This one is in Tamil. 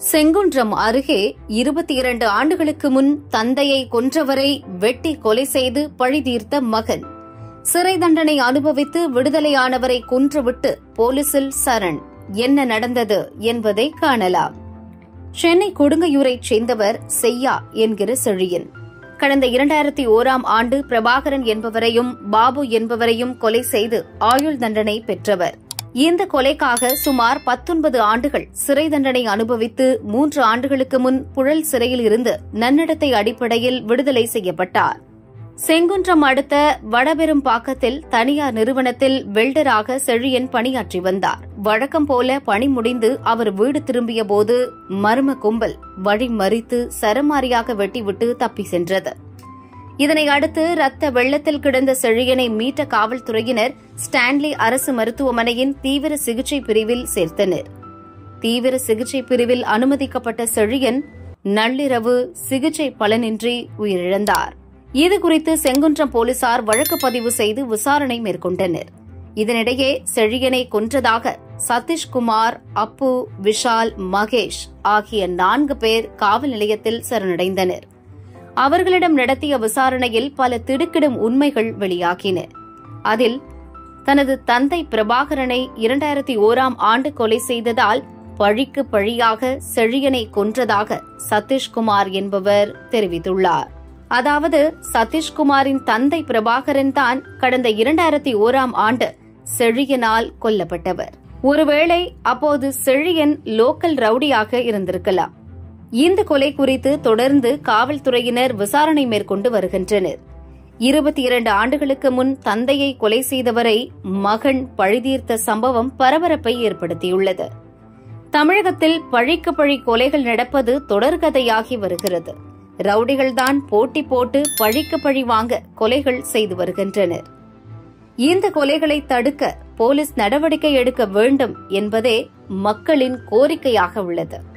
செங்குன்றம் அருகே இருபத்தி இரண்டு ஆண்டுகளுக்கு முன் தந்தையை கொன்றவரை வெட்டி கொலை செய்து பழி தீர்த்த மகன் சிறை தண்டனை அனுபவித்து விடுதலையானவரை கொன்றுவிட்டு போலீசில் சரண் என்ன நடந்தது என்பதை காணலாம் சென்னை கொடுங்கையூரைச் சேர்ந்தவர் செய்யா என்கிற செழியன் கடந்த இரண்டாயிரத்தி ஓராம் ஆண்டு பிரபாகரன் என்பவரையும் பாபு என்பவரையும் கொலை செய்து ஆயுள் தண்டனை பெற்றவர் இந்த கொலைக்காக சுமார் பத்தொன்பது ஆண்டுகள் சிறை தண்டனை அனுபவித்து மூன்று ஆண்டுகளுக்கு முன் புழல் சிறையில் இருந்து நன்னடத்தை அடிப்படையில் விடுதலை செய்யப்பட்டார் செங்குன்றம் அடுத்த வடபெரும்பாக்கத்தில் தனியார் நிறுவனத்தில் வெல்டராக செழியன் பணியாற்றி வந்தார் வழக்கம் போல பணி முடிந்து அவர் வீடு திரும்பிய போது மர்ம கும்பல் வழி மறித்து சரமாரியாக வெட்டிவிட்டு தப்பி சென்றது இதனை அடுத்து ரத்த வெள்ளத்தில் கிடந்த செழியனை மீட்ட காவல்துறையினர் ஸ்டான்லி அரசு மருத்துவமனையின் தீவிர சிகிச்சை பிரிவில் சேர்த்தனர் தீவிர சிகிச்சை பிரிவில் அனுமதிக்கப்பட்ட செழியன் நள்ளிரவு சிகிச்சை பலனின்றி உயிரிழந்தார் இதுகுறித்து செங்குன்றம் போலீசார் வழக்கு பதிவு செய்து விசாரணை மேற்கொண்டனர் இதனிடையே செழியனை கொன்றதாக சதீஷ்குமார் அப்பு விஷால் மகேஷ் ஆகிய நான்கு பேர் காவல் நிலையத்தில் சரணடைந்தனர் அவர்களிடம் நடத்திய விசாரணையில் பல திடுக்கிடும் உண்மைகள் வெளியாகின அதில் தனது தந்தை பிரபாகரனை இரண்டாயிரத்தி ஓராம் ஆண்டு கொலை செய்ததால் பழிக்கு பழியாக செழியனை கொன்றதாக சதீஷ்குமார் என்பவர் தெரிவித்துள்ளார் அதாவது சதீஷ்குமாரின் தந்தை பிரபாகரன் தான் கடந்த இரண்டாயிரத்தி ஓராம் ஆண்டு செழியனால் கொல்லப்பட்டவர் ஒருவேளை அப்போது செழியன் லோக்கல் ரவுடியாக இருந்திருக்கலாம் இந்த கொலை குறித்து தொடர்ந்து காவல்துறையினர் விசாரணை மேற்கொண்டு வருகின்றனர் இருபத்தி இரண்டு ஆண்டுகளுக்கு முன் தந்தையை கொலை செய்தவரை மகன் பழிதீர்த்த சம்பவம் பரபரப்பை ஏற்படுத்தியுள்ளது தமிழகத்தில் பழிக்கு பழி கொலைகள் நடப்பது தொடர்கதையாகி வருகிறது ரவுடிகள்தான் போட்டி போட்டு பழிக்கு பழி வாங்க கொலைகள் செய்து வருகின்றனர் இந்த கொலைகளை தடுக்க போலீஸ் நடவடிக்கை எடுக்க வேண்டும் என்பதே மக்களின் கோரிக்கையாக உள்ளது